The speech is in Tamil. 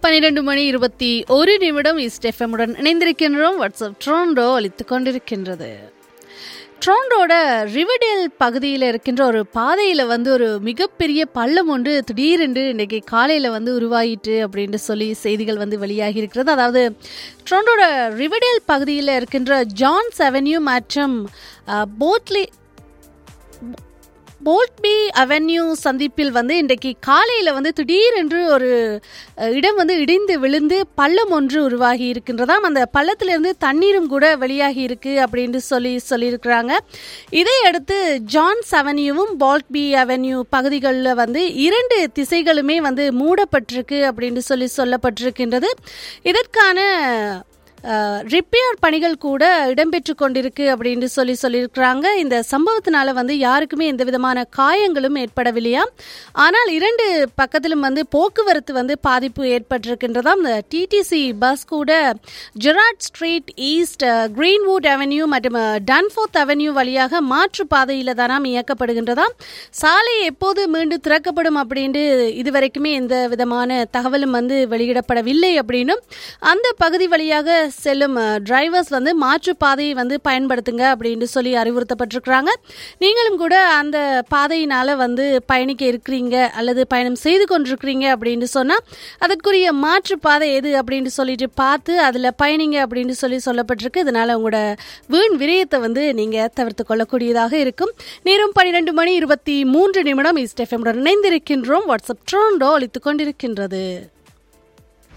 பன்னிரண்டு மணி இருபத்தி ஒரு நிமிடம் இஸ்டெஃபமுடன் இணைந்திருக்கின்றோம் வாட்ஸ்அப் ட்ரோண்டோ அளித்துக் கொண்டிருக்கின்றது ட்ரோண்டோட ரிவர்டேல் பகுதியில் இருக்கின்ற ஒரு பாதையில் வந்து ஒரு மிகப்பெரிய பள்ளம் ஒன்று திடீரென்று இன்றைக்கி காலையில் வந்து உருவாயிட்டு அப்படின்ட்டு சொல்லி செய்திகள் வந்து வெளியாகி இருக்கிறது அதாவது ட்ரோண்டோட ரிவர்டேல் பகுதியில் இருக்கின்ற ஜான்ஸ் அவென்யூ மற்றும் அஹ், போட்லி போல்ட்பி அவென்யூ சந்திப்பில் வந்து இன்றைக்கு காலையில் வந்து திடீரென்று ஒரு அஹ், இடம் வந்து இடிந்து விழுந்து பள்ளம் ஒன்று உருவாகி இருக்கின்றதாம் அந்த பள்ளத்திலிருந்து தண்ணீரும் கூட வெளியாகி இருக்கு அப்படின்னு சொல்லி சொல்லியிருக்கிறாங்க இதை அடுத்து ஜான்ஸ் அவென்யூவும் போல்ட்பி அவென்யூ பகுதிகளில் வந்து இரண்டு திசைகளுமே வந்து மூடப்பட்டிருக்கு அப்படின்னு சொல்லி சொல்லப்பட்டிருக்கின்றது இதற்கான ரிப்பேர் பணிகள் கூட இடம்பெற்று கொண்டிருக்கு அப்படின்னு சொல்லி சொல்லியிருக்கிறாங்க இந்த சம்பவத்தினால வந்து யாருக்குமே எந்த விதமான காயங்களும் ஏற்படவில்லையாம் ஆனால் இரண்டு பக்கத்திலும் வந்து போக்குவரத்து வந்து பாதிப்பு ஏற்பட்டிருக்கின்றதாம் இந்த டிடிசி பஸ் கூட Gerrard Street East Greenwood Avenue மற்றும் டன்ஃபோர்த் அவென்யூ வழியாக மாற்று பாதையில் தானாம் இயக்கப்படுகின்றதாம் சாலை எப்போது மீண்டும் திறக்கப்படும் அப்படின்ட்டு இதுவரைக்குமே எந்த விதமான தகவலும் வந்து வெளியிடப்படவில்லை அப்படின்னும் அந்த பகுதி வழியாக செல்லும் டிரைவர்ஸ் வந்து மாற்று பாதையை வந்து பயன்படுத்துங்க அப்படின்னு சொல்லி அறிவுறுத்தப்பட்டிருக்கிறாங்க நீங்களும் கூட அந்த பாதையினால வந்து பயணிக்க இருக்கிறீங்க அல்லது பயணம் செய்து கொண்டிருக்கிறீங்க அப்படின்னு சொன்னா அதற்குரிய மாற்று பாதை எது அப்படின்னு சொல்லிட்டு பார்த்து அதுல பயணிங்க அப்படின்னு சொல்லி சொல்லப்பட்டிருக்கு இதனால உங்களோட வீண் விரயத்தை வந்து நீங்க தவிர்த்து கொள்ளக்கூடியதாக இருக்கும் நேரம் பன்னிரெண்டு மணி இருபத்தி மூன்று நிமிடம் ஈஸ்ட் எஃப்எம் இணைந்திருக்கின்றோம் வாட்ஸ்அப் ட்ரோண்டோ அளித்துக் கொண்டிருக்கின்றது